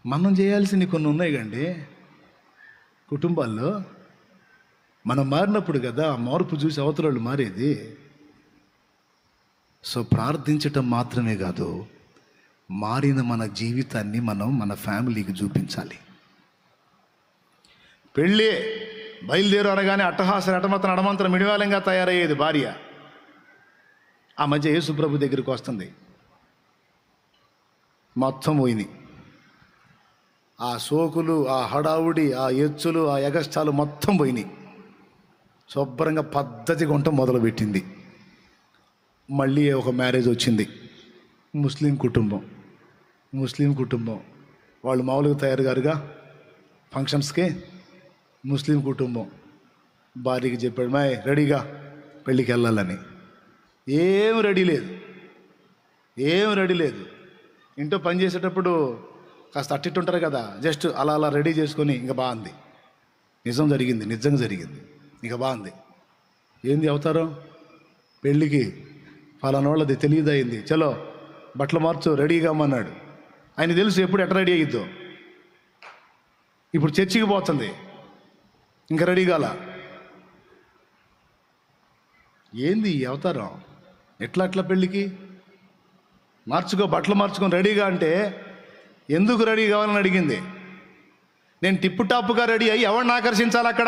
మనం చేయాల్సినవి కొన్ని ఉన్నాయి కండి కుటుంబాల్లో మనం మారినప్పుడు కదా ఆ మార్పు చూసి అవతల మారేది సో ప్రార్థించటం మాత్రమే కాదు మారిన మన జీవితాన్ని మనం మన ఫ్యామిలీకి చూపించాలి పెళ్ళి బయలుదేరు అనగానే అట్టహాస నటమతన అడమంతర మిడివాలంగా తయారయ్యేది భార్య ఆ మధ్య యేసుప్రభు దగ్గరికి వస్తుంది మొత్తం పోయినాయి ఆ సోకులు ఆ హడావుడి ఆ ఎచ్చులు ఆ ఎగస్టాలు మొత్తం పోయినాయి శుభ్రంగా పద్ధతిగా ఉండటం మొదలుపెట్టింది మళ్ళీ ఒక మ్యారేజ్ వచ్చింది ముస్లిం కుటుంబం ముస్లిం కుటుంబం వాళ్ళు మామూలుగా తయారు గారుగా ఫంక్షన్స్కి ముస్లిం కుటుంబం భార్యకి చెప్పాడు మాయ్ రెడీగా పెళ్ళికి వెళ్ళాలని ఏం రెడీ లేదు ఏం రెడీ లేదు ఇంట్లో పని చేసేటప్పుడు కాస్త అట్టిట్టు ఉంటారు కదా జస్ట్ అలా అలా రెడీ చేసుకొని ఇంకా బాగుంది నిజం జరిగింది నిజంగా జరిగింది ఇంకా బాగుంది ఏంది అవతారం పెళ్ళికి ఫలానోళ్ళది తెలియదు అయింది చలో బట్టలు మార్చు రెడీగా అమ్మన్నాడు ఆయన తెలుసు ఎప్పుడు ఎట్లా రెడీ అయ్యిద్దో ఇప్పుడు చర్చికి పోతుంది ఇంకా రెడీ కాల ఏంది ఈ అవతారం ఎట్లా అట్లా పెళ్ళికి మార్చుకో బట్టలు మార్చుకొని రెడీగా అంటే ఎందుకు రెడీ కావాలని అడిగింది నేను టిప్పు టాప్గా రెడీ అయ్యి ఎవరిని ఆకర్షించాలి అక్కడ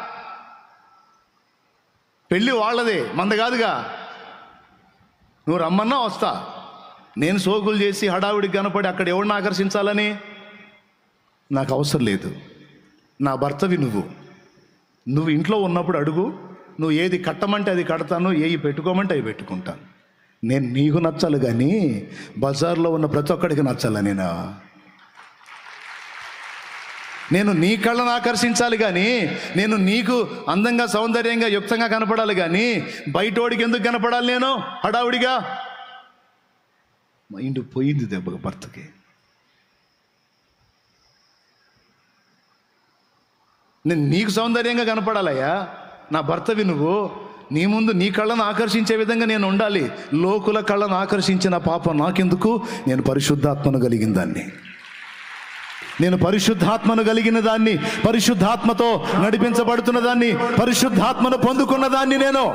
పెళ్ళి వాళ్ళదే మంద కాదుగా నువ్వు రమ్మన్నా వస్తా నేను సోకులు చేసి హడావుడికి కనపడి అక్కడ ఎవరిని ఆకర్షించాలని నాకు అవసరం లేదు నా భర్తవి నువ్వు నువ్వు ఇంట్లో ఉన్నప్పుడు అడుగు నువ్వు ఏది కట్టమంటే అది కడతాను ఏవి పెట్టుకోమంటే అవి పెట్టుకుంటాను నేను నీకు నచ్చాలి కానీ బజార్లో ఉన్న ప్రతి ఒక్కడికి నచ్చాలా నేను నేను నీ కళ్ళను ఆకర్షించాలి కానీ నేను నీకు అందంగా సౌందర్యంగా యుక్తంగా కనపడాలి కానీ బయటోడికి ఎందుకు కనపడాలి నేను హడావుడిగా మైండ్ పోయింది దెబ్బ భర్తకి నేను నీకు సౌందర్యంగా కనపడాలయ్యా నా భర్తవి నువ్వు నీ ముందు నీ కళ్ళను ఆకర్షించే విధంగా నేను ఉండాలి లోకుల కళ్ళను ఆకర్షించిన పాపం నాకెందుకు నేను పరిశుద్ధాత్మను కలిగిన దాన్ని నేను పరిశుద్ధాత్మను కలిగిన దాన్ని పరిశుద్ధాత్మతో నడిపించబడుతున్న దాన్ని పరిశుద్ధాత్మను పొందుకున్న దాన్ని నేను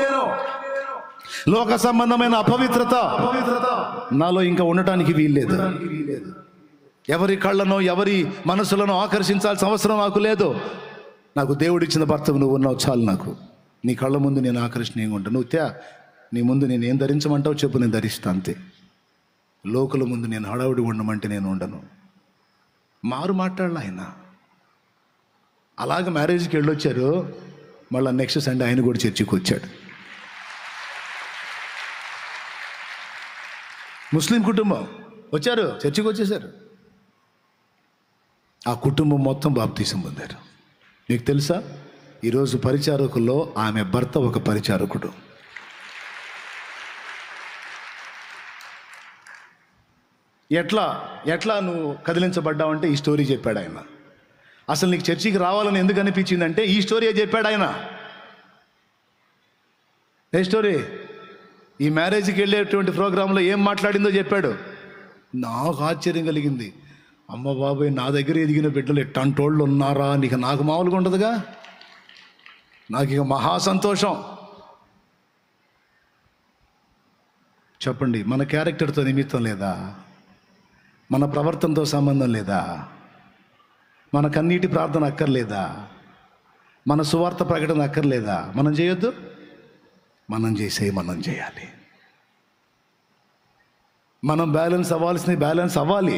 లోక సంబంధమైన అపవిత్రత నాలో ఇంకా ఉండటానికి వీల్లేదు ఎవరి కళ్ళనో ఎవరి మనసులను ఆకర్షించాల్సిన అవసరం నాకు లేదు నాకు దేవుడిచ్చిన భర్తవు నువ్వు ఉన్నావు చాలు నాకు నీ కళ్ళ ముందు నేను ఆకర్షణీయంగా ఉంటాను నువ్వు త్యా నీ ముందు నేను ఏం ధరించమంటావు చెప్పు నేను ధరిస్తా అంతే లోకుల ముందు నేను హడావుడి ఉండమంటే నేను ఉండను మారు మాట్లాడాలి ఆయన అలాగ మ్యారేజ్కి వెళ్ళొచ్చారు మళ్ళీ నెక్స్ట్ సండే ఆయన కూడా చర్చికి వచ్చాడు ముస్లిం కుటుంబం వచ్చారు చర్చికి వచ్చేసారు ఆ కుటుంబం మొత్తం బాప్తీసం పొందారు మీకు తెలుసా ఈరోజు పరిచారకుల్లో ఆమె భర్త ఒక పరిచారకుడు ఎట్లా ఎట్లా నువ్వు కదిలించబడ్డావంటే ఈ స్టోరీ చెప్పాడు ఆయన అసలు నీకు చర్చికి రావాలని ఎందుకు అనిపించిందంటే ఈ స్టోరీ చెప్పాడు ఆయన ఏ స్టోరీ ఈ మ్యారేజ్కి వెళ్ళేటువంటి ప్రోగ్రాంలో ఏం మాట్లాడిందో చెప్పాడు నాకు ఆశ్చర్యం కలిగింది అమ్మ బాబాయ్ నా దగ్గర ఎదిగిన బిడ్డలు ఎట్టంటోళ్ళు ఉన్నారా నీకు నాకు మామూలుగా ఉండదుగా నాకు ఇక మహా సంతోషం చెప్పండి మన క్యారెక్టర్తో నిమిత్తం లేదా మన ప్రవర్తనతో సంబంధం లేదా మన కన్నీటి ప్రార్థన అక్కర్లేదా మన సువార్త ప్రకటన అక్కర్లేదా మనం చేయొద్దు మనం చేసే మనం చేయాలి మనం బ్యాలెన్స్ అవ్వాల్సిన బ్యాలెన్స్ అవ్వాలి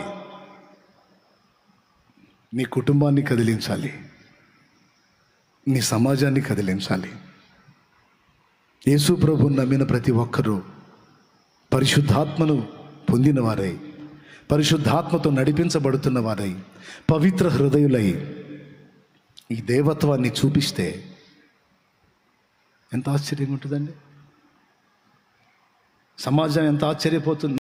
నీ కుటుంబాన్ని కదిలించాలి నీ సమాజాన్ని కదిలించాలి యేసు ప్రభుని నమ్మిన ప్రతి ఒక్కరూ పరిశుద్ధాత్మను పొందిన వారై పరిశుద్ధాత్మతో నడిపించబడుతున్న వారై పవిత్ర హృదయులై ఈ దేవత్వాన్ని చూపిస్తే ఎంత ఆశ్చర్యంగా ఉంటుందండి సమాజం ఎంత ఆశ్చర్యపోతుంది